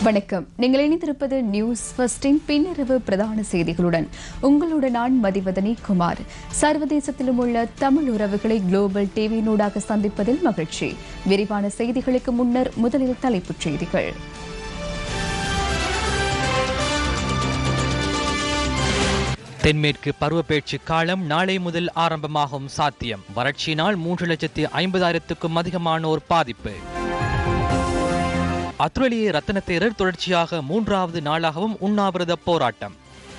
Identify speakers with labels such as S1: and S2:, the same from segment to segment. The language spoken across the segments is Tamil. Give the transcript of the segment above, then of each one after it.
S1: வணக்கம் நீங்கள் இணைந்திருப்பது நியூஸ் ஃபர்ஸ்டின் பின்னிரவு பிரதான செய்திகளுடன் உங்களுடன் நான் மதிவதனி குமார் சர்வதேசத்திலும் உள்ள தமிழ் உறவுகளை குளோபல் டிவியினூடாக சந்திப்பதில் மகிழ்ச்சி விரிவான செய்திகளுக்கு முன்னர் முதலில் தலைப்புச் செய்திகள்
S2: தென்மேற்கு பருவப்பேச்சு காலம் நாளை முதல் ஆரம்பமாகும் சாத்தியம் வறட்சியினால் மூன்று லட்சத்தி ஐம்பதாயிரத்துக்கும் அதிகமானோர் பாதிப்பு அத்துரலிய ரத்தன தேரர் தொடர்ச்சியாக மூன்றாவது நாளாகவும் உண்ணாவிரத போராட்டம்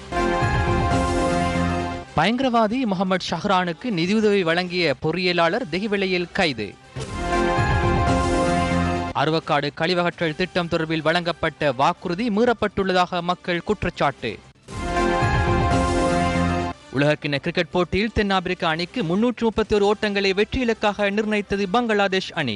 S2: பயங்கரவாதி முகமது ஷஹ்ரானுக்கு நிதியுதவி வழங்கிய பொறியியலாளர் தெஹிவிலையில் கைது அருவக்காடு கழிவகற்றல் திட்டம் தொடர்பில் வழங்கப்பட்ட வாக்குறுதி மீறப்பட்டுள்ளதாக மக்கள் குற்றச்சாட்டு உலகக்கிண கிரிக்கெட் போட்டியில் தென்னாப்பிரிக்க அணிக்கு முன்னூற்று முப்பத்தி ஒரு ஓட்டங்களை வெற்றி இலக்காக நிர்ணயித்தது பங்களாதேஷ் அணி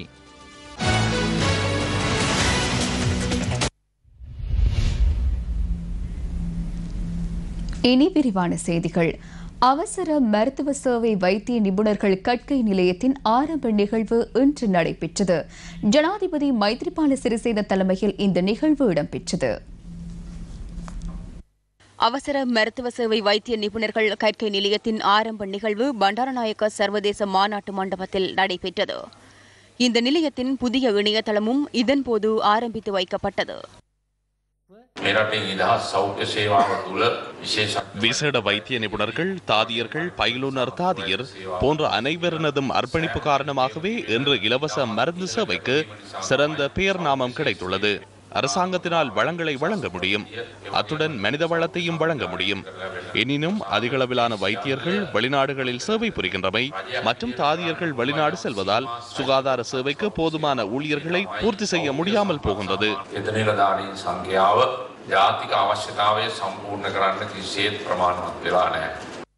S1: இனி விரிவான செய்திகள் அவசர மருத்துவ சேவை வைத்திய நிபுணர்கள் கற்கை நிலையத்தின் ஆரம்ப நிகழ்வு இன்று நடைபெற்றது ஜனாதிபதி மைத்ரிபால சிறிசேன தலைமையில் இந்த நிகழ்வு இடம்பெற்றது
S3: அவசர மருத்துவ சேவை வைத்திய நிபுணர்கள் கற்கை நிலையத்தின் ஆரம்ப நிகழ்வு பண்டாரநாயக்க சர்வதேச மாநாட்டு மண்டபத்தில் நடைபெற்றது இந்த நிலையத்தின் புதிய இணையதளமும் இதன்போது ஆரம்பித்து வைக்கப்பட்டது
S4: මෙරටේ නිදහස් සෞඛ්‍ය සේවාව තුළ විශේෂ
S5: விசேட வைத்திய நிபுணர்கள் தாதியர்கள் பயிலுனர் தாதியர் போன்ற அனைவரினதும் அர்ப்பணிப்பு காரணமாகவே இன்று இலவச மருந்து சேவைக்கு சிறந்த பெயர் நாமம் கிடைத்துள்ளது அரசாங்கத்தினால் வளங்களை வழங்க முடியும் அத்துடன் மனித வளத்தையும் வழங்க முடியும் எனினும் அதிகளவிலான வைத்தியர்கள் வெளிநாடுகளில் சேவை புரிகின்றமை மற்றும் தாதியர்கள் வெளிநாடு செல்வதால் சுகாதார சேவைக்கு போதுமான ஊழியர்களை பூர்த்தி செய்ய முடியாமல் போகின்றது
S4: එතනිලධාරීන් සංඛ්‍යාව ජාතික අවශ්‍යතාවය සම්පූර්ණ කරන්න කිසිේත් ප්‍රමාණවත් වෙලා නෑ.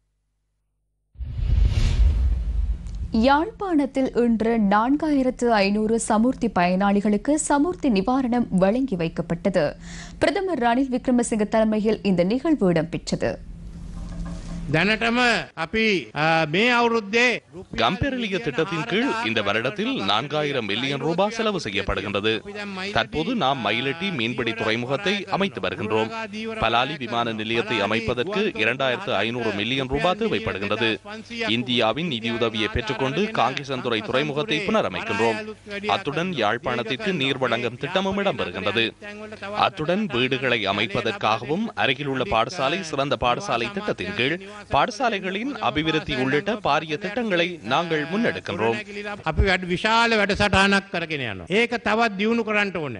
S1: யாழ்ப்பாணத்தில் இன்று நான்காயிரத்து ஐநூறு சமுர்த்தி பயனாளிகளுக்கு சமுர்த்தி நிவாரணம் வழங்கி வைக்கப்பட்டது பிரதமர் ரணில் விக்ரமசிங்க தலைமையில் இந்த நிகழ்வு இடம்பெற்றது
S6: දැනටම අපි අ, මේ අවුරුද්දේ
S5: கம்பெரலிய திட்டத்தின் கீழ் இந்த வருடத்தில் நான்காயிரம் மில்லியன் ரூபாய் செலவு செய்யப்படுகின்றது தற்போது நாம் மயிலட்டி மீன்பிடி துறைமுகத்தை அமைத்து வருகின்றோம் பலாலி விமான நிலையத்தை அமைப்பதற்கு இரண்டாயிரத்து ஐநூறு மில்லியன் ரூபாய் தேவைப்படுகின்றது இந்தியாவின் நிதியுதவியை பெற்றுக்கொண்டு காங்கேசன்துறை துறைமுகத்தை புனரமைக்கின்றோம் அத்துடன் யாழ்ப்பாணத்திற்கு நீர் வழங்கும் திட்டமும் இடம்பெறுகின்றது அத்துடன் வீடுகளை அமைப்பதற்காகவும் அருகில் உள்ள பாடசாலை சிறந்த பாடசாலை திட்டத்தின் கீழ் பாடசாலைகளின் அபிவிருத்தி உள்ளிட்ட பாரிய திட்டங்களை நாங்கள் முன்னெடுக்கின்றோம்
S6: අපි වැඩ විශාල වැඩසටහනක් කරගෙන යනවා. ඒක තවත් දියුණු කරන්නට ඕනේ.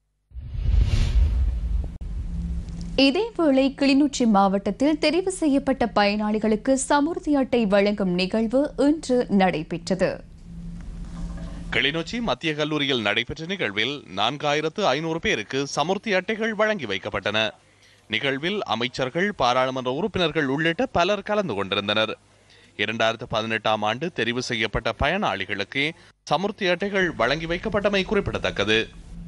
S1: இதேவேளை கிளிநொச்சி மாவட்டத்தில் தெரிவு செய்யப்பட்ட பயனாளிகளுக்கு சமுர்த்தி அட்டை வழங்கும் நிகழ்வு இன்று நடைபெற்றது
S5: கிளிநொச்சி மத்திய கல்லூரியில் நடைபெற்ற நிகழ்வில் நான்காயிரத்து ஐநூறு பேருக்கு சமுர்த்தி அட்டைகள் வழங்கி வைக்கப்பட்டன நிகழ்வில் அமைச்சர்கள் பாராளுமன்ற உறுப்பினர்கள் உள்ளிட்ட பலர் கலந்து கொண்டிருந்தனர் இரண்டாயிரத்து பதினெட்டாம் ஆண்டு தெரிவு செய்யப்பட்ட பயனாளிகளுக்கு சமுர்த்தி அட்டைகள் வழங்கி வைக்கப்பட்டமை குறிப்பிடத்தக்கது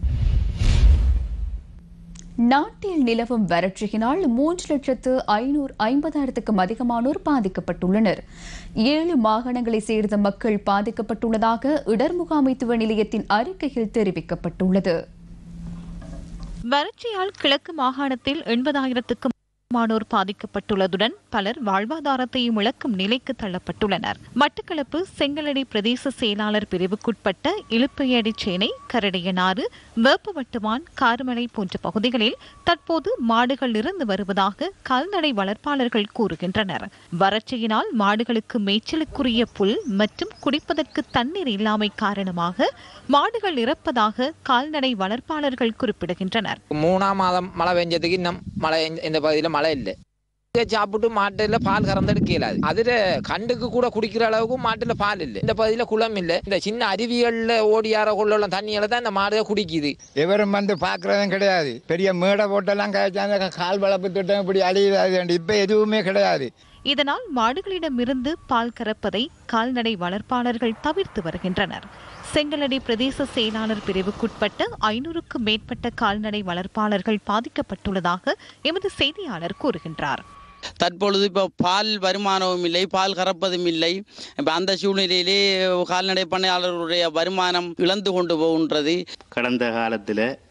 S1: நாட்டில் நிலவும் வறட்சியினால் மூன்று லட்சத்து ஐநூறு ஐம்பதாயிரத்துக்கும் அதிகமானோர் பாதிக்கப்பட்டுள்ளனர் ஏழு மாகாணங்களை சேர்ந்த மக்கள் பாதிக்கப்பட்டுள்ளதாக இடர் முகாமைத்துவ நிலையத்தின் அறிக்கையில் தெரிவிக்கப்பட்டுள்ளது
S7: வறட்சியால் கிழக்கு மாகாணத்தில் எண்பதாயிரத்துக்கும் மானோர் பாதிக்கப்பட்டுள்ளதுடன் பலர் வாழ்வாதாரத்தையும் இழக்கும் நிலைக்கு தள்ளப்பட்டுள்ளனர் மட்டக்களப்பு செங்கலடி பிரதேச செயலாளர் பிரிவுக்குட்பட்ட இழுப்பையடி சேனை கரடியனாறு வேப்பவட்டுவான் கார்மலை போன்ற பகுதிகளில் தற்போது மாடுகள் இறந்து வருவதாக கால்நடை வளர்ப்பாளர்கள் கூறுகின்றனர் வறட்சியினால் மாடுகளுக்கு மேய்ச்சலுக்குரிய புல் மற்றும் குடிப்பதற்கு தண்ணீர் இல்லாமை காரணமாக மாடுகள் இறப்பதாக கால்நடை வளர்ப்பாளர்கள் குறிப்பிடுகின்றனர்
S8: மூணாம் மாதம் மழை பெஞ்சதுக்கு இன்னும் மழை இந்த- இந்த பகுதியில் மழை இல்லை இதை சாப்பிட்டு மாட்டுல பால் கறந்தெடுக்க இயலாது அதுல கண்டுக்கு கூட குடிக்கிற அளவுக்கு மாட்டுல பால் இல்லை இந்த பகுதியில குளம் இல்லை இந்த சின்ன அருவிகள்ல ஓடியார கொள்ள தண்ணியில தான் இந்த மாடு குடிக்குது
S9: எவரும் வந்து பார்க்கறதும் கிடையாது பெரிய மேடை போட்டெல்லாம் காய்ச்சாங்க கால் வளர்ப்பு திட்டம் இப்படி அழியாது இப்ப எதுவுமே கிடையாது
S7: இதனால் மாடுகளிடமிருந்து பால் கறப்பதை கால்நடை வளர்ப்பாளர்கள் தவிர்த்து வருகின்றனர் செங்கலடி பிரதேச செயலாளர் பிரிவுக்குட்பட்ட ஐநூறுக்கும் மேற்பட்ட கால்நடை வளர்ப்பாளர்கள் பாதிக்கப்பட்டுள்ளதாக எமது செய்தியாளர் கூறுகின்றார்
S10: தற்பொழுது இப்போ பால் வருமானமும் இல்லை பால் கறப்பதும் இல்லை இப்போ அந்த சூழ்நிலையிலே கால்நடை பண்ணையாளர்களுடைய வருமானம் இழந்து கொண்டு போகின்றது
S11: கடந்த காலத்தில்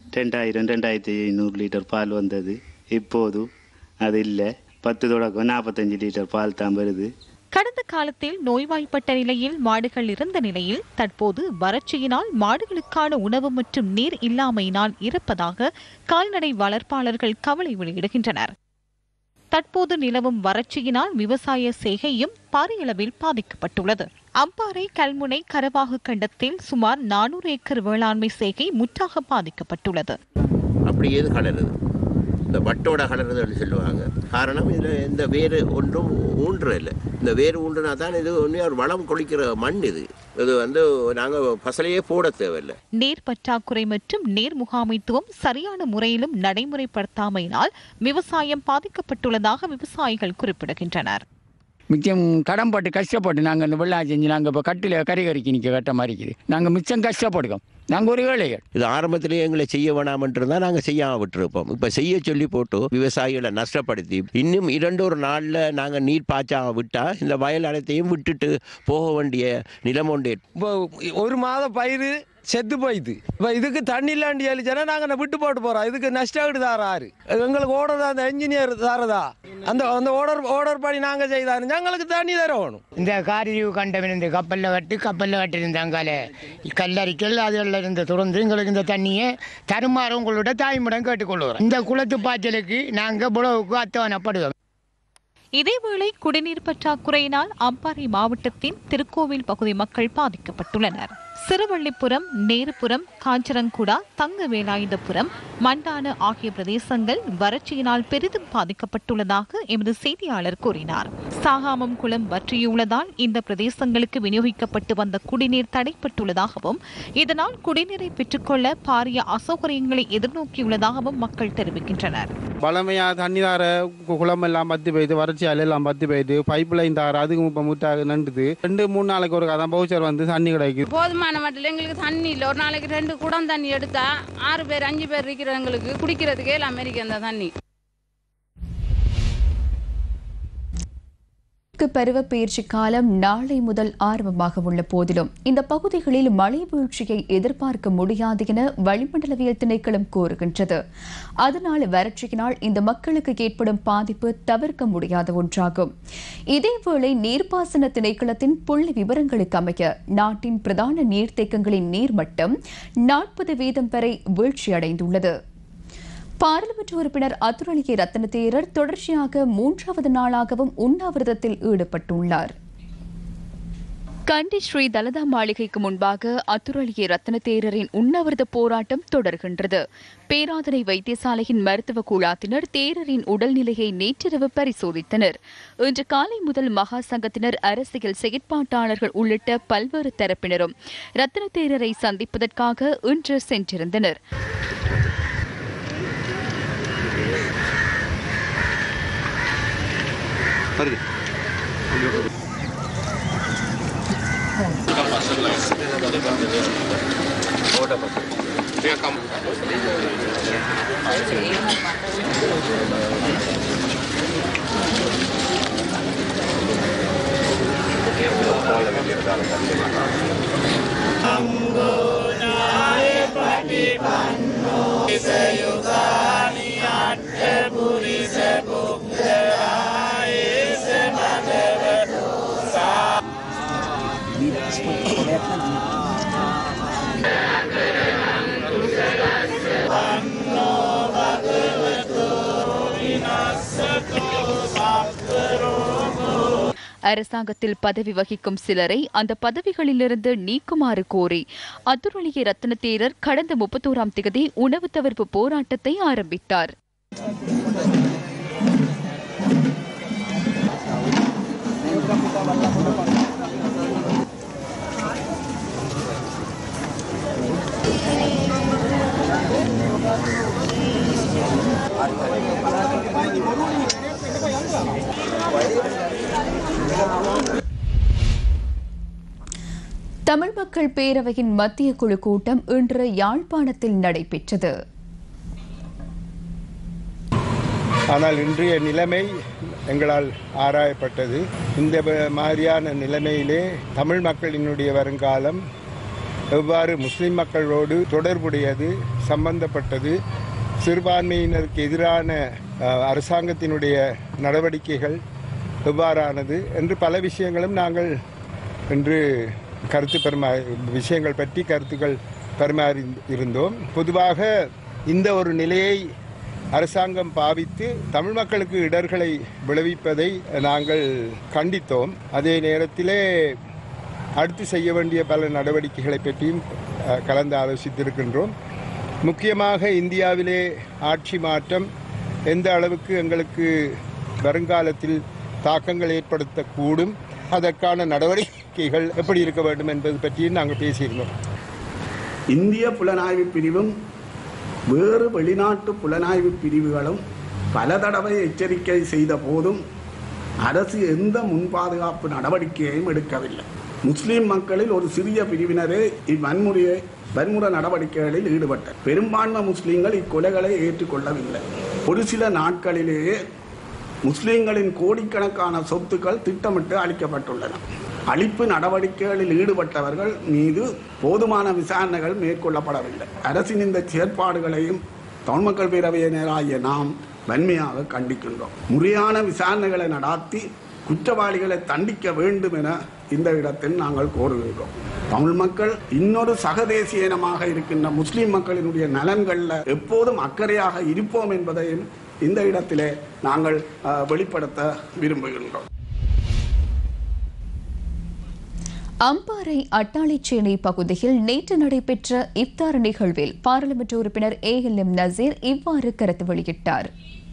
S11: ரெண்டாயிரம் ரெண்டாயிரத்தி ஐநூறு லிட்டர் பால் வந்தது இப்போது அது இல்லை பத்து தொடக்கம் நாற்பத்தஞ்சு லிட்டர் பால் தான் வருது
S7: கடந்த காலத்தில் நோய்வாய்ப்பட்ட நிலையில் மாடுகள் இருந்த நிலையில் தற்போது வறட்சியினால் மாடுகளுக்கான உணவு மற்றும் நீர் இல்லாமையினால் இருப்பதாக கால்நடை வளர்ப்பாளர்கள் கவலை வெளியிடுகின்றனர் தற்போது நிலவும் வறட்சியினால் விவசாய செய்கையும் பாரியளவில் பாதிக்கப்பட்டுள்ளது அம்பாறை கல்முனை கரவாகு கண்டத்தில் சுமார் நானூறு ஏக்கர் வேளாண்மை செய்கை முற்றாக பாதிக்கப்பட்டுள்ளது
S12: அப்படி ஏது கலருது இந்த வட்டோட கலருதுன்னு சொல்லுவாங்க காரணம் இதில் இந்த வேறு ஒன்றும் ஊன்று இல்லை இந்த வேறு ஊன்றுனா தான் இது ஒன்றே ஒரு வளம் கொளிக்கிற மண் இது இது வந்து நாங்கள் பசலையே போட தேவையில்லை
S7: நீர் பற்றாக்குறை மற்றும் நீர் முகாமைத்துவம் சரியான முறையிலும் நடைமுறைப்படுத்தாமையினால் விவசாயம் பாதிக்கப்பட்டுள்ளதாக விவசாயிகள் குறிப்பிடுகின்றனர்
S13: மிச்சம் கடன் போட்டு கஷ்டப்பட்டு நாங்கள் இந்த வெள்ளம் செஞ்சு நாங்கள் இப்போ கட்டில் கறி கறிக்கு நிற்க கட்ட மாதிரி இருக்குது நாங்கள் மிச்சம் கஷ்டப்படுவோம் நாங்கள் ஒரு ஏழைகள்
S12: இது ஆரம்பத்திலேயே எங்களை செய்ய வேணாம்ன்ட்டு இருந்தால் நாங்கள் செய்யாமல் விட்டுருப்போம் இப்போ செய்ய சொல்லி போட்டு விவசாயிகளை நஷ்டப்படுத்தி இன்னும் இரண்டு ஒரு நாளில் நாங்கள் நீர் பாய்ச்சாம விட்டால் இந்த வயல் அனைத்தையும் விட்டுட்டு போக வேண்டிய நிலம் ஒன்று
S14: இப்போ ஒரு மாத பயிர் செத்து போயிடுது இப்போ இதுக்கு தண்ணி இல்லாண்டி எழுச்சனா நாங்கள் விட்டு போட்டு போகிறோம் இதுக்கு நஷ்டம் தாராரு எங்களுக்கு ஓடர் அந்த இன்ஜினியர் தாரதா அந்த அந்த ஓர்டர் ஓர்டர் படி நாங்கள் செய்தாரு எங்களுக்கு தண்ணி தரணும்
S9: இந்த காரிரிவு கண்டவன் இந்த கப்பலில் வட்டு கப்பலில் வட்டிருந்தாங்கால கல்லறிக்கல் அதில் இருந்து துறந்து எங்களுக்கு இந்த தண்ணியை தருமாறு உங்களோட தாய்மடம் கேட்டுக்கொள்கிறோம் இந்த குளத்து பாய்ச்சலுக்கு நாங்கள் புலவுக்கு அத்தவணைப்படுவோம்
S7: இதேவேளை குடிநீர் பற்றாக்குறையினால் அம்பாறை மாவட்டத்தின் திருக்கோவில் பகுதி மக்கள் பாதிக்கப்பட்டுள்ளனர் சிறுவள்ளிப்புறம் நேருப்புறம் காஞ்சரங்குடா தங்க வேலாயுதபுரம் மண்டான ஆகிய பிரதேசங்கள் வறட்சியினால் பெரிதும் பாதிக்கப்பட்டுள்ளதாக எமது செய்தியாளர் கூறினார் சாகாமம் குளம் வற்றியுள்ளதால் இந்த பிரதேசங்களுக்கு விநியோகிக்கப்பட்டு வந்த குடிநீர் தடைப்பட்டுள்ளதாகவும் இதனால் குடிநீரை பெற்றுக்கொள்ள பாரிய அசௌகரியங்களை எதிர்நோக்கியுள்ளதாகவும் மக்கள் தெரிவிக்கின்றனர்
S15: பழமையாக தண்ணி தார குளம் எல்லாம் பத்தி போயிடுது வறட்சியால் எல்லாம் பத்தி போயிடுது பைப் லைன் தார அதுக்கும் இப்போ முட்டாக நண்டுது ரெண்டு மூணு நாளைக்கு ஒரு தான் பவுச்சர் வந்து தண்ணி கிடைக்குது
S16: போதுமான மட்டில் எங்களுக்கு தண்ணி இல்லை ஒரு நாளைக்கு ரெண்டு குடம் தண்ணி எடுத்தா ஆறு பேர் அஞ்சு பேர் இருக்கிறவங்களுக்கு குடிக்கிறதுக்கே இல்லை அமெரிக்கா அந்த தண்ணி
S1: தெற்கு பருவப்பெயர்ச்சி காலம் நாளை முதல் ஆரம்பமாக உள்ள போதிலும் இந்த பகுதிகளில் மழை வீழ்ச்சியை எதிர்பார்க்க முடியாது என வளிமண்டலவியல் திணைக்களம் கூறுகின்றது அதனால் வறட்சியினால் இந்த மக்களுக்கு ஏற்படும் பாதிப்பு தவிர்க்க முடியாத ஒன்றாகும் இதேவேளை நீர்ப்பாசன திணைக்களத்தின் புள்ளி விவரங்களுக்கு அமைய நாட்டின் பிரதான நீர்த்தேக்கங்களின் நீர்மட்டம் நாற்பது வீதம் வரை வீழ்ச்சியடைந்துள்ளது பாராளுமன்ற உறுப்பினர் அதுரலிகை ரத்ன தேரர் தொடர்ச்சியாக மூன்றாவது நாளாகவும் உண்ணாவிரதத்தில் ஈடுபட்டுள்ளார் கண்டி ஸ்ரீ தலதா மாளிகைக்கு முன்பாக அத்துரலிய ரத்ன தேரரின் உண்ணாவிரத போராட்டம் தொடர்கின்றது பேராதனை வைத்தியசாலையின் மருத்துவ குழாத்தினர் தேரரின் உடல்நிலையை நேற்றிரவு பரிசோதித்தனர் இன்று காலை முதல் மகா சங்கத்தினர் அரசியல் செயற்பாட்டாளர்கள் உள்ளிட்ட பல்வேறு தரப்பினரும் ரத்ன தேரரை சந்திப்பதற்காக இன்று சென்றிருந்தனர் அரசாங்கத்தில் பதவி வகிக்கும் சிலரை அந்த பதவிகளிலிருந்து நீக்குமாறு கோரி அதுரொலிய ரத்ன தேரர் கடந்த முப்பத்தோராம் திகதி உணவு தவிர்ப்பு போராட்டத்தை ஆரம்பித்தார் தமிழ் மக்கள் பேரவையின் மத்திய குழு கூட்டம் இன்று யாழ்ப்பாணத்தில் நடைபெற்றது
S17: ஆனால் இன்றைய நிலைமை எங்களால் ஆராயப்பட்டது இந்த வ- மாதிரியான நிலைமையிலே தமிழ் மக்களினுடைய வருங்காலம் எவ்வாறு முஸ்லிம் மக்களோடு தொடர்புடையது சம்பந்தப்பட்டது சிறுபான்மையினருக்கு எதிரான அஹ், அரசாங்கத்தினுடைய நடவடிக்கைகள் எவ்வாறானது என்று பல விஷயங்களும் நாங்கள் இன்று கருத்து பரிமா விஷயங்கள் பற்றி கருத்துக்கள் பரிமாறி இருந்தோம் பொதுவாக இந்த ஒரு நிலையை அரசாங்கம் பாவித்து தமிழ் மக்களுக்கு இடர்களை விளைவிப்பதை நாங்கள் கண்டித்தோம் அதே நேரத்திலே அடுத்து செய்ய வேண்டிய பல நடவடிக்கைகளை பற்றியும் அஹ், கலந்து ஆலோசித்திருக்கின்றோம் முக்கியமாக இந்தியாவிலே ஆட்சி மாற்றம் எந்த அளவுக்கு எங்களுக்கு வருங்காலத்தில் தாக்கங்கள் ஏற்படுத்தக்கூடும் அதற்கான நடவடிக்கைகள் எப்படி இருக்க வேண்டும் என்பது பற்றியும் நாங்கள் பேசியிருந்தோம்
S18: இந்திய புலனாய்வு பிரிவும் வேறு வெளிநாட்டு புலனாய்வு பிரிவுகளும் பல தடவை எச்சரிக்கை செய்த போதும் அரசு எந்த முன்பாதுகாப்பு நடவடிக்கையையும் எடுக்கவில்லை முஸ்லிம் மக்களில் ஒரு சிறிய பிரிவினரே இவ்வன்முறையை வன்முறை நடவடிக்கைகளில் ஈடுபட்டார் பெரும்பான்மை முஸ்லிம்கள் இக்கொலைகளை ஏற்றுக்கொள்ளவில்லை ஒரு சில நாட்களிலேயே முஸ்லிம்களின் கோடிக்கணக்கான சொத்துக்கள் திட்டமிட்டு அளிக்கப்பட்டுள்ளன அழிப்பு நடவடிக்கைகளில் ஈடுபட்டவர்கள் மீது போதுமான விசாரணைகள் மேற்கொள்ளப்படவில்லை அரசின் இந்த செயற்பாடுகளையும் தமிழ் மக்கள் பேரவையினராகிய நாம் வன்மையாக கண்டிக்கின்றோம் முறையான விசாரணைகளை நடாத்தி குற்றவாளிகளை தண்டிக்க வேண்டும் என இந்த இடத்தில் நாங்கள் கோருகின்றோம் தமிழ் மக்கள் இன்னொரு சகதேசிய இனமாக இருக்கின்ற முஸ்லிம் மக்களினுடைய நலன்களில் எப்போதும் அக்கறையாக இருப்போம் என்பதையும் இந்த இடத்திலே நாங்கள் அஹ், வெளிப்படுத்த விரும்புகின்றோம்
S1: அம்பாறை அட்டாளிச்சேனை பகுதியில் நேற்று நடைபெற்ற இப்தார் நிகழ்வில் பாராளுமன்ற உறுப்பினர் ஏ எல் எம் நசீர் இவ்வாறு கருத்து வெளியிட்டார்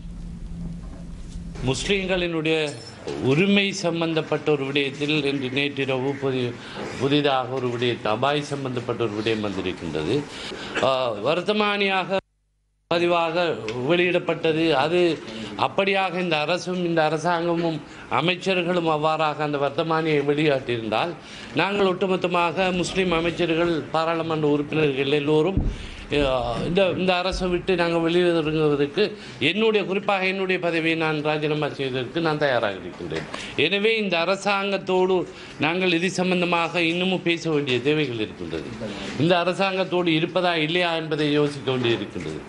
S19: முஸ்லிம்களினுடைய உரிமை சம்பந்தப்பட்ட ஒரு விடயத்தில் இன்று நேற்றிரவு புதி புதிதாக ஒரு விடயம் அபாய் சம்பந்தப்பட்ட ஒரு விடயம் வந்திருக்கின்றது ஆஹ், வர்த்தமானியாக பதிவாக வெளியிடப்பட்டது அது அப்படியாக இந்த அரசும் இந்த அரசாங்கமும் அமைச்சர்களும் அவ்வாறாக அந்த வர்த்தமானியை வெளியாட்டியிருந்தால் நாங்கள் ஒட்டுமொத்தமாக முஸ்லிம் அமைச்சர்கள் பாராளுமன்ற உறுப்பினர்கள் எல்லோரும் அஹ், இந்த இந்த அரசை விட்டு நாங்கள் வெளியேறுவதற்கு என்னுடைய குறிப்பாக என்னுடைய பதவியை நான் ராஜினாமா செய்வதற்கு நான் தயாராக இருக்கின்றேன் எனவே இந்த அரசாங்கத்தோடு நாங்கள் இது சம்பந்தமாக இன்னமும் பேச வேண்டிய தேவைகள் இருக்கின்றது இந்த அரசாங்கத்தோடு இருப்பதா இல்லையா என்பதை யோசிக்க வேண்டியிருக்கின்றது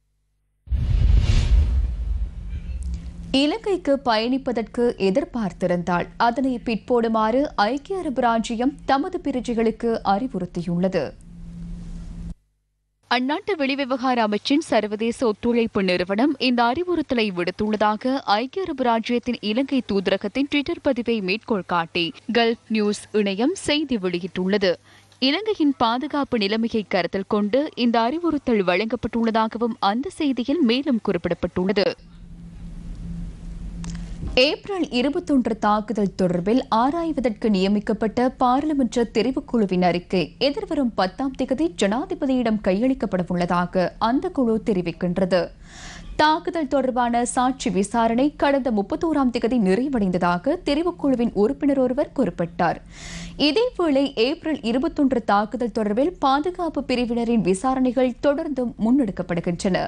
S1: இலங்கைக்கு பயணிப்பதற்கு எதிர்பார்த்திருந்தால் அதனை பிற்போடுமாறு ஐக்கிய அரபு ராஜ்யம் தமது பிரஜைகளுக்கு அறிவுறுத்தியுள்ளது அந்நாட்டு வெளிவிவகார அமைச்சின் சர்வதேச ஒத்துழைப்பு நிறுவனம் இந்த அறிவுறுத்தலை விடுத்துள்ளதாக ஐக்கிய அரபு ராஜ்யத்தின் இலங்கை தூதரகத்தின் ட்விட்டர் பதிவை மேற்கோள் காட்டி கல்ஃப் நியூஸ் இணையம் செய்தி வெளியிட்டுள்ளது இலங்கையின் பாதுகாப்பு நிலைமையை கருத்தில் கொண்டு இந்த அறிவுறுத்தல் வழங்கப்பட்டுள்ளதாகவும் அந்த செய்தியில் மேலும் குறிப்பிடப்பட்டுள்ளது ஏப்ரல் இருபத்தொன்று தாக்குதல் தொடர்பில் ஆராய்வதற்கு நியமிக்கப்பட்ட பாராளுமன்ற தெரிவுக்குழுவின் அறிக்கை எதிர்வரும் பத்தாம் தேதி ஜனாதிபதியிடம் கையளிக்கப்பட உள்ளதாக அந்த குழு தெரிவிக்கின்றது தாக்குதல் தொடர்பான சாட்சி விசாரணை கடந்த முப்பத்தோராம் தேதி நிறைவடைந்ததாக தெரிவுக்குழுவின் உறுப்பினர் ஒருவர் குறிப்பிட்டார் இதேவேளை ஏப்ரல் இருபத்தொன்று தாக்குதல் தொடர்பில் பாதுகாப்பு பிரிவினரின் விசாரணைகள் தொடர்ந்தும் முன்னெடுக்கப்படுகின்றன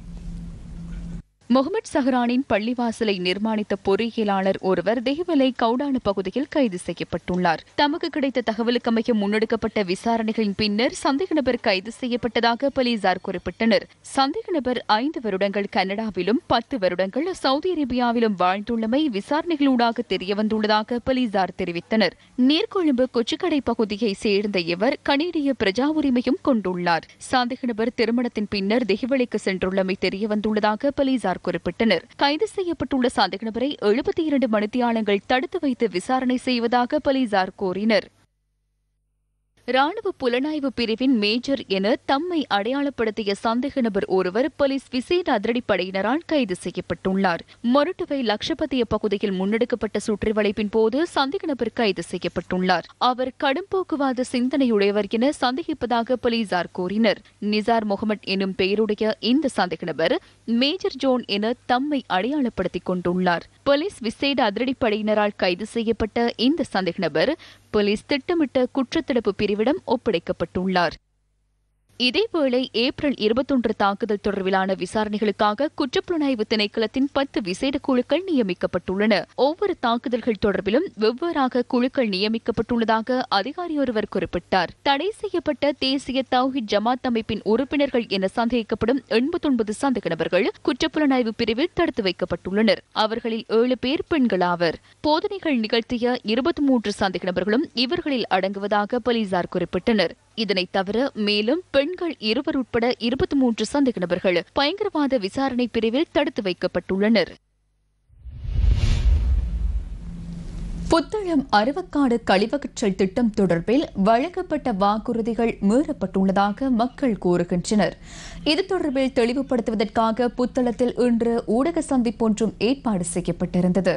S1: முகமது சஹ்ரானின் பள்ளிவாசலை நிர்மாணித்த பொறியியலாளர் ஒருவர் தேவலை கவுடான பகுதியில் கைது செய்யப்பட்டுள்ளார் தமக்கு கிடைத்த தகவலுக்கமைய முன்னெடுக்கப்பட்ட விசாரணைகளின் பின்னர் சந்தேக நபர் கைது செய்யப்பட்டதாக போலீசார் குறிப்பிட்டனர் சந்தேக நபர் ஐந்து வருடங்கள் கனடாவிலும் பத்து வருடங்கள் சவுதி அரேபியாவிலும் வாழ்ந்துள்ளமை விசாரணைகளூடாக தெரியவந்துள்ளதாக போலீசார் தெரிவித்தனர் நீர்கொழும்பு கொச்சிக்கடை பகுதியை சேர்ந்த இவர் கனேடிய பிரஜா உரிமையும் கொண்டுள்ளார் சந்தேக நபர் திருமணத்தின் பின்னர் தெஹிவளிக்கு சென்றுள்ளமை தெரியவந்துள்ளதாக போலீசார் குறிப்பிட்டனர் கைது செய்யப்பட்டுள்ள சந்தேக நபரை எழுபத்தி இரண்டு மணித்தியாலங்கள் தடுத்து வைத்து விசாரணை செய்வதாக போலீசார் கூறினர் ராணுவ புலனாய்வு பிரிவின் மேஜர் என தம்மை அடையாளப்படுத்திய சந்தேக நபர் ஒருவர் போலீஸ் விசேட அதிரடிப்படையினரால் கைது செய்யப்பட்டுள்ளார் மொரட்டுவை லட்சபதிய பகுதியில் முன்னெடுக்கப்பட்ட சுற்றிவளைப்பின் போது சந்தேக நபர் கைது செய்யப்பட்டுள்ளார் அவர் கடும் போக்குவாத சிந்தனையுடையவர் என சந்தேகிப்பதாக போலீசார் கூறினர் நிசார் முகமது எனும் பெயருடைய இந்த சந்தேக நபர் மேஜர் ஜோன் என தம்மை அடையாளப்படுத்திக் கொண்டுள்ளார் போலீஸ் விசேட அதிரடிப்படையினரால் கைது செய்யப்பட்ட இந்த சந்தேக நபர் போலீஸ் திட்டமிட்ட குற்றத்தடுப்பு பிரிவிடம் ஒப்படைக்கப்பட்டுள்ளார் இதேவேளை ஏப்ரல் இருபத்தொன்று தாக்குதல் தொடர்பிலான விசாரணைகளுக்காக குற்றப்புலனாய்வு திணைக்களத்தின் பத்து விசேட குழுக்கள் நியமிக்கப்பட்டுள்ளன ஒவ்வொரு தாக்குதல்கள் தொடர்பிலும் வெவ்வேறாக குழுக்கள் நியமிக்கப்பட்டுள்ளதாக அதிகாரி ஒருவர் குறிப்பிட்டார் தடை செய்யப்பட்ட தேசிய தௌஹித் ஜமாத் அமைப்பின் உறுப்பினர்கள் என சந்தேகிக்கப்படும் எண்பத்தொன்பது சந்தேக நபர்கள் குற்றப்புலனாய்வு பிரிவில் தடுத்து வைக்கப்பட்டுள்ளனர் அவர்களில் ஏழு பேர் பெண்களாவர் போதனைகள் நிகழ்த்திய இருபத்தி மூன்று சந்தேக நபர்களும் இவர்களில் அடங்குவதாக போலீசார் குறிப்பிட்டனர் இதனைத் தவிர மேலும் பெண்கள் இருவர் உட்பட இருபத்தி மூன்று சந்தேக நபர்கள் பயங்கரவாத விசாரணை பிரிவில் தடுத்து வைக்கப்பட்டுள்ளனர் புத்தளம் அருவக்காடு கழிவகற்றல் திட்டம் தொடர்பில் வழங்கப்பட்ட வாக்குறுதிகள் மீறப்பட்டுள்ளதாக மக்கள் கூறுகின்றனர் இது தொடர்பில் தெளிவுபடுத்துவதற்காக புத்தளத்தில் இன்று ஊடக சந்திப்பொன்றும் ஏற்பாடு செய்யப்பட்டிருந்தது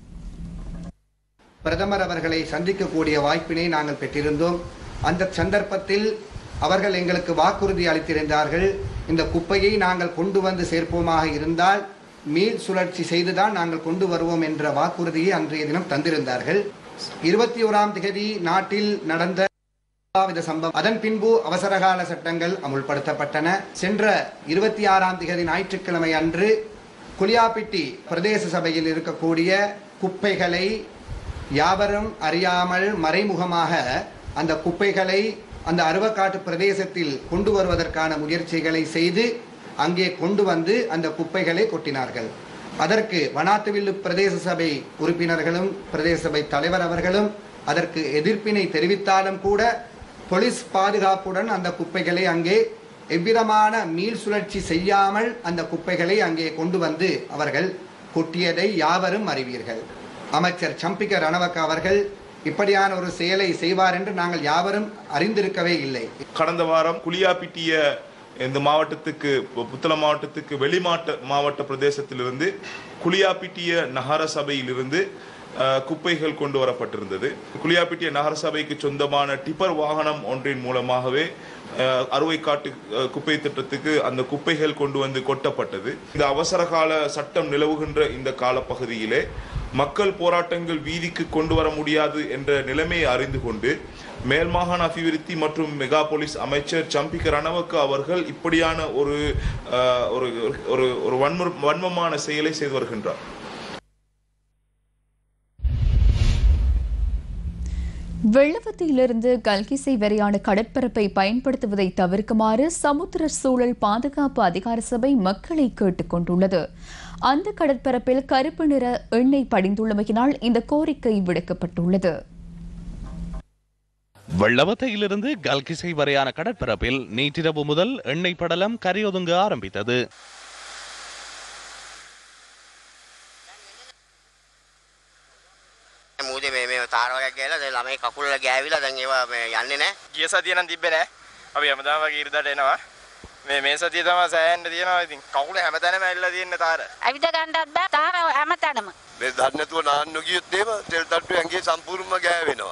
S20: பிரதமர் அவர்களை சந்திக்கக்கூடிய வாய்ப்பினை நாங்கள் பெற்றிருந்தோம் அந்த சந்தர்ப்பத்தில் அவர்கள் எங்களுக்கு வாக்குறுதி அளித்திருந்தார்கள் இந்த குப்பையை நாங்கள் கொண்டு வந்து சேர்ப்போமாக இருந்தால் மீள் சுழற்சி செய்துதான் நாங்கள் கொண்டு வருவோம் என்ற வாக்குறுதியை அன்றைய தினம் தந்திருந்தார்கள் இருபத்தி ஓராம் திகதி நாட்டில் நடந்த வித சம்பவம் அதன் பின்பு அவசரகால சட்டங்கள் அமுல்படுத்தப்பட்டன சென்ற இருபத்தி ஆறாம் திகதி ஞாயிற்றுக்கிழமை அன்று குலியாப்பிட்டி பிரதேச சபையில் இருக்கக்கூடிய குப்பைகளை யாவரும் அறியாமல் மறைமுகமாக அந்த குப்பைகளை அந்த அருவக்காட்டு பிரதேசத்தில் கொண்டு வருவதற்கான முயற்சிகளை செய்து அங்கே கொண்டு வந்து அந்த குப்பைகளை கொட்டினார்கள் அதற்கு வனாத்துவில்லு பிரதேச சபை உறுப்பினர்களும் பிரதேச சபை தலைவர் அவர்களும் அதற்கு எதிர்ப்பினை தெரிவித்தாலும் கூட போலீஸ் பாதுகாப்புடன் அந்த குப்பைகளை அங்கே எவ்விதமான மீள் சுழற்சி செய்யாமல் அந்த குப்பைகளை அங்கே கொண்டு வந்து அவர்கள் கொட்டியதை யாவரும் அறிவீர்கள் அமைச்சர் சம்பிக்க ரணவக்க அவர்கள் இப்படியான ஒரு செயலை செய்வார் என்று நாங்கள் யாவரும் அறிந்திருக்கவே இல்லை
S21: கடந்த வாரம் குளியாப்பிட்டிய இந்த மாவட்டத்துக்கு புத்தள மாவட்டத்துக்கு வெளிமாட்ட மாவட்ட பிரதேசத்திலிருந்து குளியாப்பிட்டிய நகர சபையிலிருந்து அஹ், குப்பைகள் கொண்டு வரப்பட்டிருந்தது குளியாப்பிட்டிய நகர சபைக்கு சொந்தமான டிப்பர் வாகனம் ஒன்றின் மூலமாகவே அஹ், அறுவைக்காட்டு அஹ், குப்பை திட்டத்துக்கு அந்த குப்பைகள் கொண்டு வந்து கொட்டப்பட்டது இந்த அவசர கால சட்டம் நிலவுகின்ற இந்த காலப்பகுதியிலே மக்கள் போராட்டங்கள் வீதிக்கு கொண்டு வர முடியாது என்ற நிலைமையை அறிந்து கொண்டு மேல் மாகாண அபிவிருத்தி மற்றும் மெகாபோலிஸ் அமைச்சர் சம்பிக்க ரணவக்க அவர்கள் இப்படியான ஒரு அஹ், ஒரு ஒரு ஒரு வன்ம வன்மமான செயலை செய்து வருகின்றார்
S1: வெள்ளவத்தியிலிருந்து கல்கிசை வரையான கடற்பரப்பை பயன்படுத்துவதை தவிர்க்குமாறு சமுத்திர சூழல் பாதுகாப்பு அதிகார சபை மக்களை கேட்டுக் கொண்டுள்ளது அந்த கடற்பரப்பில் கருப்பு நிற எண்ணெய் படிந்துள்ளமையினால் இந்த கோரிக்கை விடுக்கப்பட்டுள்ளது
S5: வெள்ளவத்தையிலிருந்து கல்கிசை வரையான கடற்பரப்பில் நேற்றிரவு முதல் எண்ணெய் படலம் கரையொதுங்க ஆரம்பித்தது
S22: මූදේ මේ මේ තාරවයක් ගෑලා දැන් ළමයි කකුල ගෑවිලා දැන් ඒවා මේ යන්නේ නැහැ.
S23: ගිය සතිය නම් තිබ්බේ නැහැ. අපි හැමදාම වගේ ඉරිදාට එනවා. මේ මේ සතිය තමයි සෑහෙන්න තියෙනවා. ඉතින් කකුල හැමතැනම ඇවිල්ලා තියෙන තාර.
S24: ඇවිද ගන්නත් බෑ තාර හැමතැනම.
S22: මේ දන්නේ නැතුව නාන්න ගියොත් එහෙම තෙල් තට්ටු ඇඟේ සම්පූර්ණයෙන්ම ගෑවෙනවා.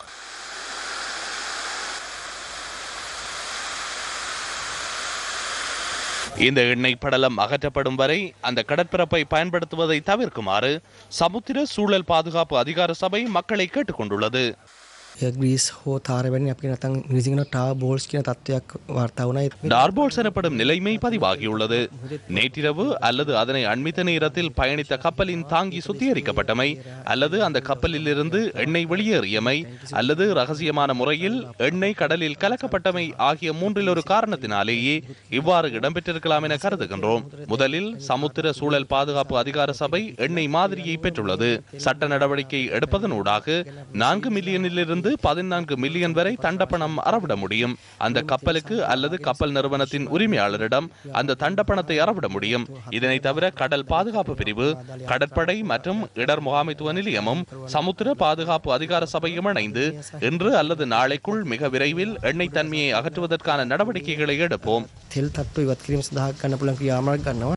S5: இந்த எண்ணெய் படலம் அகற்றப்படும் வரை அந்த கடற்பரப்பை பயன்படுத்துவதை தவிர்க்குமாறு சமுத்திர சூழல் பாதுகாப்பு அதிகார சபை மக்களை கேட்டுக்கொண்டுள்ளது
S25: ග්‍රීස් හෝ තාරවැනි අපි නතන් විසිගෙන ටා බෝල්ස් කියන තත්ත්වයක් වාර්තා වුණා
S5: டார்போல்ஸ் எனப்படும் நிலைமை பதிவாகியுள்ளது நேற்றிரவு அல்லது அதனை அண்மித்த நேரத்தில் பயணித்த கப்பலின் தாங்கி சுத்திகரிக்கப்பட்டமை அல்லது அந்த கப்பலில் இருந்து எண்ணெய் வெளியேறியமை அல்லது ரகசியமான முறையில் எண்ணெய் கடலில் கலக்கப்பட்டமை ஆகிய மூன்றில் ஒரு காரணத்தினாலேயே இவ்வாறு இடம்பெற்றிருக்கலாம் என கருதுகின்றோம் முதலில் சமுத்திர சூழல் பாதுகாப்பு அதிகார சபை எண்ணெய் மாதிரியை பெற்றுள்ளது சட்ட நடவடிக்கை எடுப்பதனூடாக நான்கு மில்லியனிலிருந்து பதினான்கு மில்லியன் வரை தண்டப்பணம் அறவிட முடியும் அந்த கப்பலுக்கு அல்லது கப்பல் நிறுவனத்தின் உரிமையாளரிடம் அந்த தண்டப்பணத்தை அறவிட முடியும் இதனை தவிர கடல் பாதுகாப்பு பிரிவு கடற்படை மற்றும் இடர் முகாமைத்துவ நிலையமும் சமுத்திர பாதுகாப்பு அதிகார சபையும் இணைந்து இன்று அல்லது நாளைக்குள் மிக விரைவில் எண்ணெய் தன்மையை அகற்றுவதற்கான நடவடிக்கைகளை எடுப்போம்
S25: තෙල් තත්ව ඉවත් කිරීම සඳහා ගන්න පුළන් ක්‍රියාමාර්ග ගන්නවා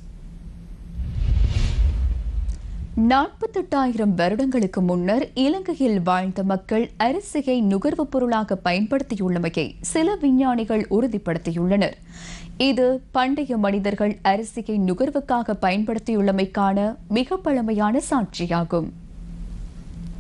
S1: நாற்பத்தெட்டாயிரம் வருடங்களுக்கு முன்னர் இலங்கையில் வாழ்ந்த மக்கள் அரிசியை நுகர்வுப் பொருளாக பயன்படுத்தியுள்ளமையை சில விஞ்ஞானிகள் உறுதிப்படுத்தியுள்ளனர் இது பண்டைய மனிதர்கள் அரிசியை நுகர்வுக்காக பயன்படுத்தியுள்ளமைக்கான மிக பழமையான சாட்சியாகும்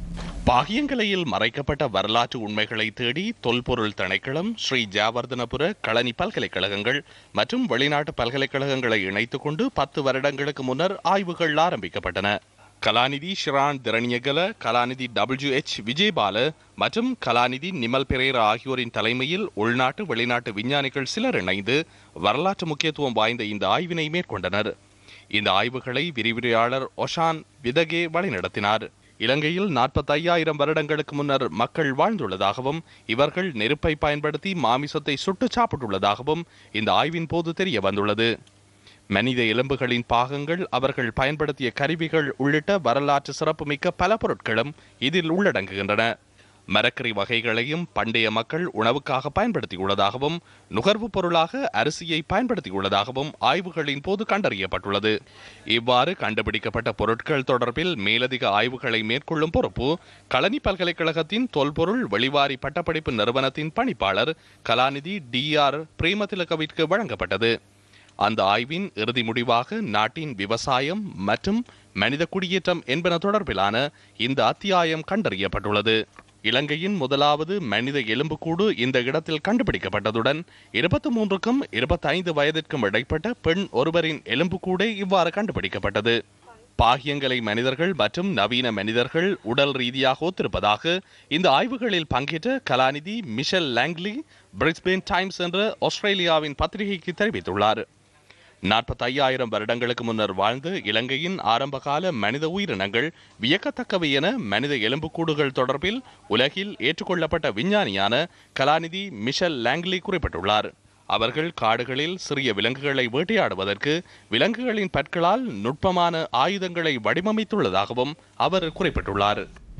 S5: பாகியங்கலையில் மறைக்கப்பட்ட வரலாற்று உண்மைகளை தேடி தொல்பொருள் திணைக்களம் ஸ்ரீ ஜாவர்தனபுர களனி பல்கலைக்கழகங்கள் மற்றும் வெளிநாட்டு பல்கலைக்கழகங்களை இணைத்துக் கொண்டு பத்து வருடங்களுக்கு முன்னர் ஆய்வுகள் ஆரம்பிக்கப்பட்டன கலாநிதி ஷிரான் திரணியகல கலாநிதி டபிள்யூ எச் விஜயபால மற்றும் கலாநிதி நிமல் பெரேரா ஆகியோரின் தலைமையில் உள்நாட்டு வெளிநாட்டு விஞ்ஞானிகள் சிலர் இணைந்து வரலாற்று முக்கியத்துவம் வாய்ந்த இந்த ஆய்வினை மேற்கொண்டனர் இந்த ஆய்வுகளை விரிவுரையாளர் ஒஷான் விதகே வழிநடத்தினார் இலங்கையில் நாற்பத்தையாயிரம் வருடங்களுக்கு முன்னர் மக்கள் வாழ்ந்துள்ளதாகவும் இவர்கள் நெருப்பை பயன்படுத்தி மாமிசத்தை சுட்டு சாப்பிட்டுள்ளதாகவும் இந்த ஆய்வின் போது தெரிய வந்துள்ளது மனித எலும்புகளின் பாகங்கள் அவர்கள் பயன்படுத்திய கருவிகள் உள்ளிட்ட வரலாற்று சிறப்புமிக்க பல பொருட்களும் இதில் உள்ளடங்குகின்றன மரக்கறி வகைகளையும் பண்டைய மக்கள் உணவுக்காக பயன்படுத்தியுள்ளதாகவும் நுகர்வு பொருளாக அரிசியை பயன்படுத்தியுள்ளதாகவும் ஆய்வுகளின் போது கண்டறியப்பட்டுள்ளது இவ்வாறு கண்டுபிடிக்கப்பட்ட பொருட்கள் தொடர்பில் மேலதிக ஆய்வுகளை மேற்கொள்ளும் பொறுப்பு களனி பல்கலைக்கழகத்தின் தொல்பொருள் வெளிவாரி பட்டப்படிப்பு நிறுவனத்தின் பணிப்பாளர் கலாநிதி டி ஆர் பிரேமதிலகவிற்கு வழங்கப்பட்டது அந்த ஆய்வின் இறுதி முடிவாக நாட்டின் விவசாயம் மற்றும் மனித குடியேற்றம் என்பன தொடர்பிலான இந்த அத்தியாயம் கண்டறியப்பட்டுள்ளது இலங்கையின் முதலாவது மனித எலும்புக்கூடு இந்த இடத்தில் கண்டுபிடிக்கப்பட்டதுடன் இருபத்தி மூன்றுக்கும் இருபத்தைந்து வயதிற்கும் இடைப்பட்ட பெண் ஒருவரின் எலும்புக்கூடே இவ்வாறு கண்டுபிடிக்கப்பட்டது பாகியங்களை மனிதர்கள் மற்றும் நவீன மனிதர்கள் உடல் ரீதியாக ஒத்திருப்பதாக இந்த ஆய்வுகளில் பங்கேற்ற கலாநிதி மிஷல் லாங்லி பிரிஸ்பேன் டைம்ஸ் என்ற ஆஸ்திரேலியாவின் பத்திரிகைக்கு தெரிவித்துள்ளார் நாற்பத்தையாயிரம் வருடங்களுக்கு முன்னர் வாழ்ந்த இலங்கையின் ஆரம்பகால மனித உயிரினங்கள் வியக்கத்தக்கவை என மனித எலும்புக்கூடுகள் தொடர்பில் உலகில் ஏற்றுக்கொள்ளப்பட்ட விஞ்ஞானியான கலாநிதி மிஷல் லாங்லி குறிப்பிட்டுள்ளார் அவர்கள் காடுகளில் சிறிய விலங்குகளை வேட்டையாடுவதற்கு விலங்குகளின் பற்களால் நுட்பமான ஆயுதங்களை வடிவமைத்துள்ளதாகவும் அவர் குறிப்பிட்டுள்ளார்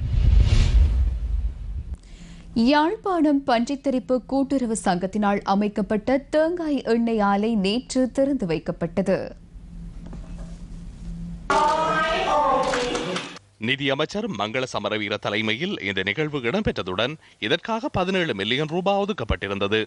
S1: யாழ்ப்பாணம் பன்றித்தரிப்பு கூட்டுறவு சங்கத்தினால் அமைக்கப்பட்ட தேங்காய் எண்ணெய் ஆலை நேற்று திறந்து வைக்கப்பட்டது
S5: நிதியமைச்சர் மங்கள சமரவீர தலைமையில் இந்த நிகழ்வு இடம்பெற்றதுடன் இதற்காக பதினேழு மில்லியன் ரூபாய் ஒதுக்கப்பட்டிருந்தது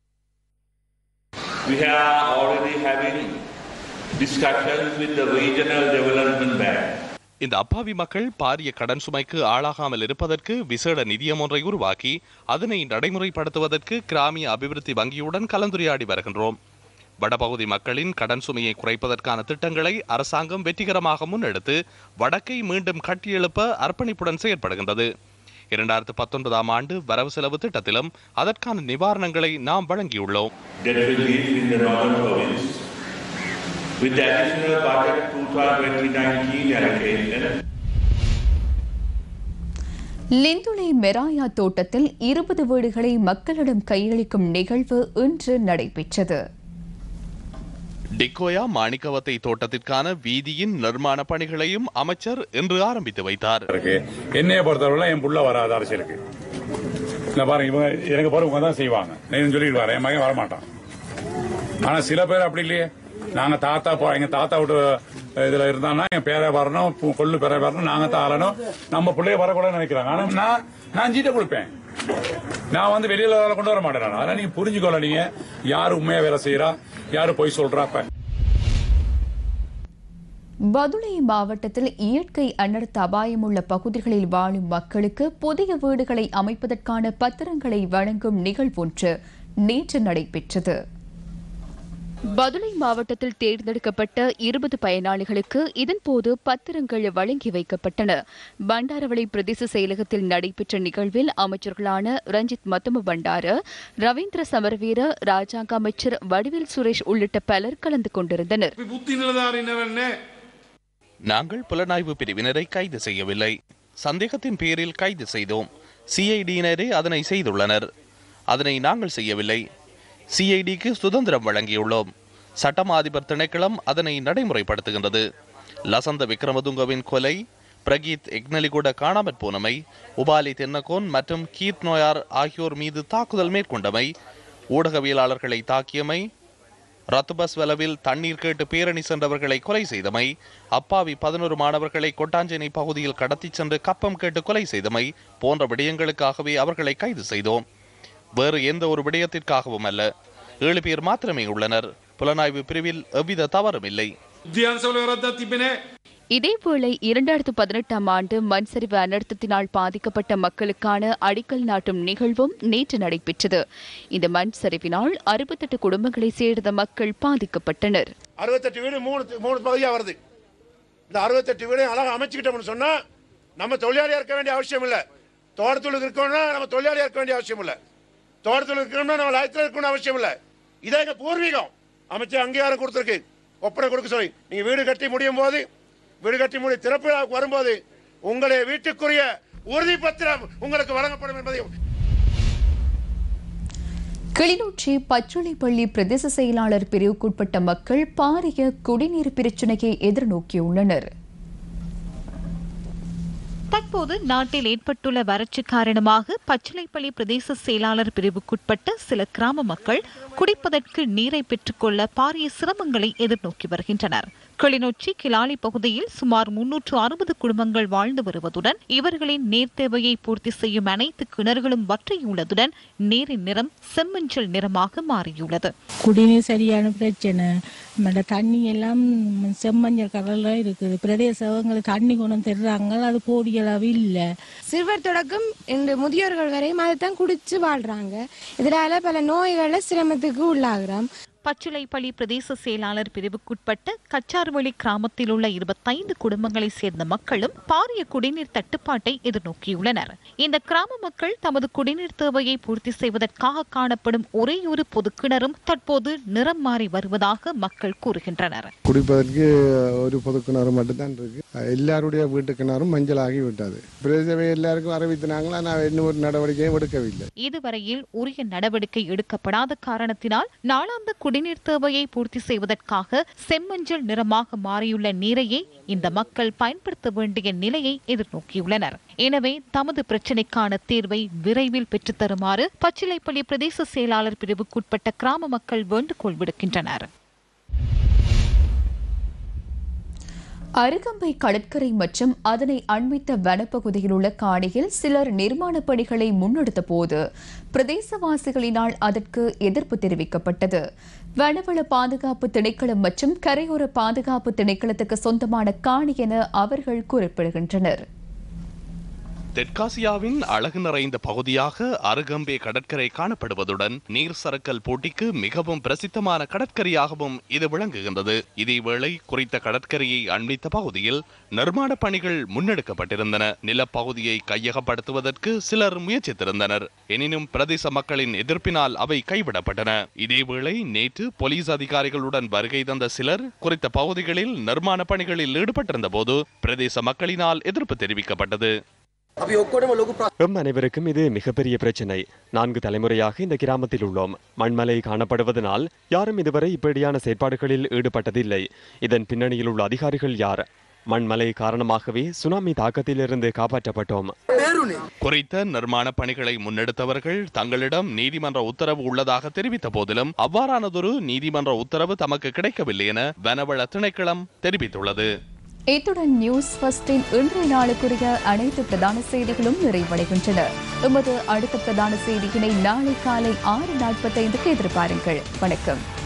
S2: We are already having discussions with the Regional Development Bank.
S5: இந்த அப்பாவி மக்கள் பாரிய கடன் சுமைக்கு ஆளாகாமல் இருப்பதற்கு விசேட நிதியம் ஒன்றை உருவாக்கி அதனை நடைமுறைப்படுத்துவதற்கு கிராமிய அபிவிருத்தி வங்கியுடன் கலந்துரையாடி வருகின்றோம் வடபகுதி மக்களின் கடன் சுமையை குறைப்பதற்கான திட்டங்களை அரசாங்கம் வெற்றிகரமாக முன்னெடுத்து வடக்கை மீண்டும் கட்டியெழுப்ப அர்ப்பணிப்புடன் செயற்படுகின்றது இரண்டாயிரத்து பத்தொன்பதாம் ஆண்டு வரவு செலவு திட்டத்திலும் அதற்கான நிவாரணங்களை நாம் வழங்கியுள்ளோம்
S2: Debt relief in the northern province with the additional budget 2019 allocation.
S1: Lindula Meraya தோட்டத்தில் இருபது வீடுகளை மக்களிடம் கையளிக்கும் நிகழ்வு இன்று நடைபெற்றது
S5: டிக்கோயா மாணிக்கவத்தை தோட்டத்திற்கான வீதியின் நிர்மாண பணிகளையும் அமைச்சர் இன்று ஆரம்பித்து வைத்தார்
S3: இருக்கு என்னைய பொறுத்தவரை என் புள்ள வராது அரசியலுக்கு இந்த பாருங்க இவங்க எனக்கு பாரு இவங்க தான் செய்வாங்க நான் சொல்லிட்டு வரேன் என் மகன் வரமாட்டான் ஆனா சில பேர் அப்படி இல்லையே நாங்க தாத்தா போ எங்க தாத்தா விட்டு இதுல இருந்தான்னா என் பேரை வரணும் பு- கொள்ளு பேரை வரணும் நாங்க தான் ஆளணும் நம்ம பிள்ளைய வரக்கூடாதுன்னு நினைக்கிறாங்க ஆனா நான் நான் சீட்டை கொடுப்பேன் நான் வந்து வெளியில வேலை கொண்டு வர மாட்டேன் நான். அதெல்லாம் நீங்க புரிஞ்சுக்கொள்ள நீங்க யாரு உண்மையா வேலை செய்யறா யாரு பொய் சொல்றா இப்ப
S1: பதுளை மாவட்டத்தில் இயற்கை அனர்த்த அபாயமுள்ள பகுதிகளில் வாழும் மக்களுக்கு புதிய வீடுகளை அமைப்பதற்கான பத்திரங்களை வழங்கும் நிகழ்வொன்று நேற்று நடைபெற்றது பதுளை மாவட்டத்தில் தேர்ந்தெடுக்கப்பட்ட இருபது பயனாளிகளுக்கு இதன்போது பத்திரங்கள் வழங்கி வைக்கப்பட்டன பண்டாரவளை பிரதேச செயலகத்தில் நடைபெற்ற நிகழ்வில் அமைச்சர்களான ரஞ்சித் மத்தும பண்டார ரவீந்திர சமரவீர ராஜாங்க அமைச்சர் வடிவேல் சுரேஷ் உள்ளிட்ட பலர் கலந்து கொண்டிருந்தனர்
S5: நாங்கள் புலனாய்வு பிரிவினரை கைது செய்யவில்லை சந்தேகத்தின் பேரில் கைது செய்தோம் சிஐடியினரே அதனை செய்துள்ளனர் அதனை நாங்கள் செய்யவில்லை சிஐடிக்கு சுதந்திரம் வழங்கியுள்ளோம் சட்டம் அதிபர் திணைக்களம் அதனை நடைமுறைப்படுத்துகின்றது லசந்த விக்ரமதுங்கவின் கொலை பிரகீத் எக்னலிகூட காணாமற் போனமை உபாலி தென்னகோன் மற்றும் கீத் நோயார் ஆகியோர் மீது தாக்குதல் மேற்கொண்டமை ஊடகவியலாளர்களை தாக்கியமை ரத்துபஸ் வலவில் தண்ணீர் கேட்டு பேரணி சென்றவர்களை கொலை செய்தமை அப்பாவி பதினோரு மாணவர்களை கொட்டாஞ்சேனை பகுதியில் கடத்திச் சென்று கப்பம் கேட்டு கொலை செய்தமை போன்ற விடயங்களுக்காகவே அவர்களை கைது செய்தோம் வேறு எந்த ஒரு விடயத்திற்காகவும் அல்ல ஏழு பேர் மாத்திரமே உள்ளனர் புலனாய்வு பிரிவில் எவ்வித தவறும் இல்லை
S1: இதேவேளை இரண்டாயிரத்து பதினெட்டாம் ஆண்டு மண் சரிவு அனர்த்தத்தினால் பாதிக்கப்பட்ட மக்களுக்கான அடிக்கல் நாட்டும் நிகழ்வும் நேற்று நடைபெற்றது இந்த மண் சரிவினால் அறுபத்தெட்டு குடும்பங்களைச் சேர்ந்த மக்கள் பாதிக்கப்பட்டனர்
S4: அறுபத்தெட்டு வீடு மூணு மூணு பகுதியாக வருது இந்த அறுபத்தெட்டு வீடு அழகாக அமைச்சுக்கிட்டோம்னு சொன்னா நம்ம தொழிலாளியா இருக்க வேண்டிய அவசியம் இல்லை தோட்டத்தில் இருக்கணும்னா நம்ம தொழிலாளியா இருக்க வேண்டிய அவசியம் இல்லை தோட்டத்தில் இருக்கணும்னா நம்ம லயத்தில் இருக்கணும்னு அவசியம் இல்லை இதே எங்க பூர்வீகம் அமைச்சர் அங்கீகாரம் கொடுத்துருக்கு ஒப்பனை கொடுக்க சொல்லி நீங்க வீடு கட்டி முடியும் போது வீடு கட்டி முடி திறப்பு விழாவுக்கு வரும்போது உங்களுடைய வீட்டுக்குரிய உறுதிப்பத்திரம் உங்களுக்கு வழங்கப்படும் என்பதையும்
S1: கிளிநொச்சி பச்சுளைப்பள்ளி பிரதேச செயலாளர் பிரிவுக்குட்பட்ட மக்கள் பாரிய குடிநீர் பிரச்சினையை எதிர்நோக்கியுள்ளனர்
S7: தற்போது நாட்டில் ஏற்பட்டுள்ள வறட்சி காரணமாக பச்சிலைப்பள்ளி பிரதேச செயலாளர் பிரிவுக்குட்பட்ட சில கிராம மக்கள் குடிப்பதற்கு நீரை பெற்றுக்கொள்ள பாரிய சிரமங்களை எதிர்நோக்கி வருகின்றனர் கிளிநொச்சி கிளாலி பகுதியில் சுமார் முன்னூற்று அறுபது குடும்பங்கள் வாழ்ந்து வருவதுடன் இவர்களின் நீர் தேவையை பூர்த்தி செய்யும் அனைத்து கிணறுகளும் வற்றியுள்ளதுடன் நீரின் நிறம் செம்மஞ்சள் நிறமாக மாறியுள்ளது
S6: குடிநீர் சரியான பிரச்சனை மற்ற தண்ணி எல்லாம் செம்மஞ்சள் கலர்ல இருக்குது பிரதேசங்களுக்கு தண்ணி கொண்டு தர்றாங்க அது போதிய அளவு இல்லை
S8: சிறுவர் தொடக்கம் இந்த முதியோர்கள் வரையும் அதை தான் குடிச்சு வாழ்றாங்க இதனால பல நோய்களை சிரமத்துக்கு உள்ளாகிறோம்
S7: பச்சிலைப்பள்ளி பிரதேச செயலாளர் பிரிவுக்குட்பட்ட கச்சார்வழி கிராமத்தில் உள்ள இருபத்தைந்து குடும்பங்களைச் சேர்ந்த மக்களும் பாரிய குடிநீர் தட்டுப்பாட்டை எதிர்நோக்கியுள்ளனர் இந்த கிராம மக்கள் தமது குடிநீர் தேவையை பூர்த்தி செய்வதற்காக காணப்படும் ஒரே ஒரு பொது கிணறும் தற்போது நிறம் மாறி வருவதாக மக்கள் கூறுகின்றனர்
S10: குடிப்பதற்கு ஒரு பொது கிணறு மட்டும்தான் இருக்கு எல்லாருடைய வீட்டு கிணறும் மஞ்சளாகி விட்டது பிரதேச எல்லாருக்கும் அறிவித்தினாங்களா நான் இன்னும் ஒரு நடவடிக்கையும் எடுக்கவில்லை
S7: இதுவரையில் உரிய நடவடிக்கை எடுக்கப்படாத காரணத்தினால் நாளாந்த குடிநீர் தேவையை பூர்த்தி செய்வதற்காக செம்மஞ்சள் நிறமாக மாறியுள்ள நீரையே இந்த மக்கள் பயன்படுத்த வேண்டிய நிலையை எதிர்நோக்கியுள்ளனர் எனவே தமது பிரச்சினைக்கான தீர்வை விரைவில் பெற்றுத் தருமாறு பச்சிலைப்பள்ளி பிரதேச செயலாளர் பிரிவுக்குட்பட்ட கிராம மக்கள் வேண்டுகோள் விடுக்கின்றனர்
S1: அருகம்பை கடற்கரை மற்றும் அதனை அண்மித்த வனப்பகுதியில் உள்ள காணியில் சிலர் நிர்மாணப் பணிகளை முன்னெடுத்த போது பிரதேசவாசிகளினால் அதற்கு எதிர்ப்பு தெரிவிக்கப்பட்டது வனவள பாதுகாப்பு திணைக்களம் மற்றும் கரையோர பாதுகாப்பு திணைக்களத்துக்கு சொந்தமான காணி என அவர்கள் குறிப்பிடுகின்றனர்
S5: தெற்காசியாவின் அழகு நிறைந்த பகுதியாக அருகம்பே கடற்கரை காணப்படுவதுடன் நீர் சரக்கல் போட்டிக்கு மிகவும் பிரசித்தமான கடற்கரையாகவும் இது விளங்குகின்றது இதேவேளை குறித்த கடற்கரையை அண்மித்த பகுதியில் நிர்மாண பணிகள் முன்னெடுக்கப்பட்டிருந்தன நிலப்பகுதியை கையகப்படுத்துவதற்கு சிலர் முயற்சித்திருந்தனர் எனினும் பிரதேச மக்களின் எதிர்ப்பினால் அவை கைவிடப்பட்டன இதேவேளை நேற்று போலீஸ் அதிகாரிகளுடன் வருகை தந்த சிலர் குறித்த பகுதிகளில் நிர்மாண பணிகளில் ஈடுபட்டிருந்த போது பிரதேச மக்களினால் எதிர்ப்பு தெரிவிக்கப்பட்டது
S11: எம் அனைவருக்கும் இது மிகப்பெரிய பிரச்சனை நான்கு தலைமுறையாக இந்த கிராமத்தில் உள்ளோம் மண்மலை காணப்படுவதனால் யாரும் இதுவரை இப்படியான செயற்பாடுகளில் ஈடுபட்டதில்லை இதன் பின்னணியில் உள்ள அதிகாரிகள் யார் மண்மலை காரணமாகவே சுனாமி தாக்கத்திலிருந்து காப்பாற்றப்பட்டோம்
S5: குறித்த நிர்மாண பணிகளை முன்னெடுத்தவர்கள் தங்களிடம் நீதிமன்ற உத்தரவு உள்ளதாக தெரிவித்த போதிலும் அவ்வாறானதொரு நீதிமன்ற உத்தரவு தமக்கு கிடைக்கவில்லை என வனவள திணைக்களம் தெரிவித்துள்ளது
S1: இத்துடன் நியூஸ் ஃபர்ஸ்டின் இன்றைய நாளுக்குரிய அனைத்து பிரதான செய்திகளும் நிறைவடைகின்றன எமது அடுத்த பிரதான செய்தியினை நாளை காலை ஆறு நாற்பத்தைந்துக்கு எதிர்பாருங்கள் வணக்கம்